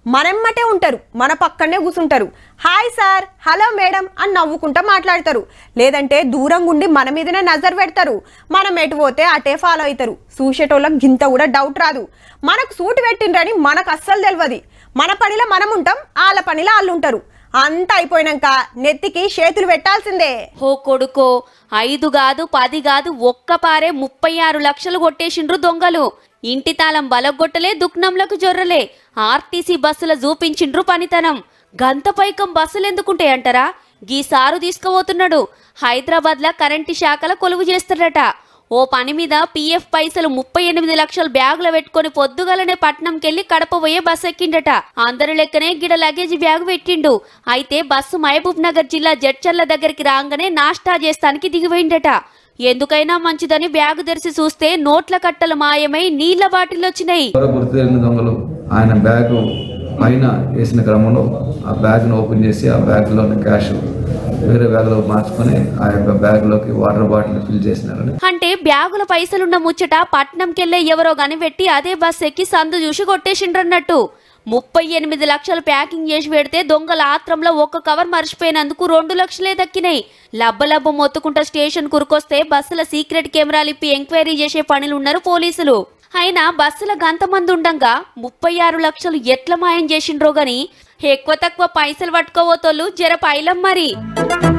మనెమ్మటే ఉంటారు మన పక్కనే కూర్చుంటారు హాయ్ సార్ హలో మేడం అని నవ్వుకుంటా మాట్లాడతారు లేదంటే దూరంగా ఉండి మన మీదనే నజర్ పెడతారు మనం ఎటు పోతే అటే ఫాలో అవుతారు చూసేటోళ్ళకి గింత కూడా డౌట్ రాదు మనకు సూటు పెట్టిండ్రని మనకు అస్సలు తెలియదు మన పనిలో మనం ఉంటాం వాళ్ళ పనిలో వాళ్ళు ఉంటారు అంతా అయిపోయినాక నెత్తికి చేతులు పెట్టాల్సిందే హో కొడుకో ఐదు కాదు పది కాదు ఒక్క పారే ముప్పై ఆరు లక్షలు కొట్టేసిండ్రు దొంగలు ఇంటి తాళం బలగొట్టలే దుక్నంలకు జొర్రలే ఆర్టీసీ బస్సుల చూపించిండ్రు పనితనం గంత పైకం బస్సులు ఎందుకుంటాయి అంటారా గీ సారు తీసుకుపోతున్నాడు హైదరాబాద్ లా కరెంటు శాఖల కొలువు చేస్తాడట ఓ పని మీద పీఎఫ్ పైసలు ముప్పై ఎనిమిది లక్షలు బ్యాగులో పెట్టుకొని పొద్దుగలనే పట్నంకెళ్లి కడప పోయే బస్ ఎక్కిండట అందరి లెక్కనే గిడ లగేజ్ బ్యాగ్ పెట్టిండు అయితే బస్సు మహబూబ్ నగర్ జిల్లా జడ్చర్ల దగ్గరికి రాగానే నాష్టా చేస్తానికి దిగిపోయిండట ఎందుకైనా మంచిదని బ్యాగు తెరిచి చూస్తే నోట్ల కట్టలు మాయమై నీళ్ల బాటిల్ వచ్చినాయి ఎవరో గుర్తు తెలియని దొంగలు ఆయన బ్యాగ్ పైన వేసిన క్రమంలో ఆ బ్యాగ్ను ఓపెన్ చేసి ఆ బ్యాగ్లోని క్యాష్ వేరే బ్యాగ్లో మార్చుకొని ఆ యొక్క బ్యాగ్లోకి వాటర్ బాటిల్ ఫిల్ చేసినారని అంటే బ్యాగుల పైసలున్న ముచ్చట పట్నంకెళ్ళే ఎవరో గాని పెట్టి అదే బస్ ఎక్కి సందు చూసి కొట్టేసిండ్రన్నట్టు ముప్పై ఎనిమిది లక్షలు ప్యాకింగ్ చేసి పెడితే దొంగల ఆత్రంలో ఒక్క కవర్ మర్చిపోయినందుకు రెండు లక్షలే దక్కినాయి లబ్బ లబ్బ మొత్తుకుంటా స్టేషన్ కురుకొస్తే బస్సుల సీక్రెట్ కెమెరాలు ఇప్పి ఎంక్వైరీ చేసే పనులు ఉన్నారు పోలీసులు అయినా బస్సుల గంతమంది ఉండంగా ముప్పై ఆరు లక్షలు ఎట్ల మాయం చేసిండ్రో గాని ఎక్కువ తక్కువ పైసలు పట్టుకోవోతోళ్ళు జర పైలం మరి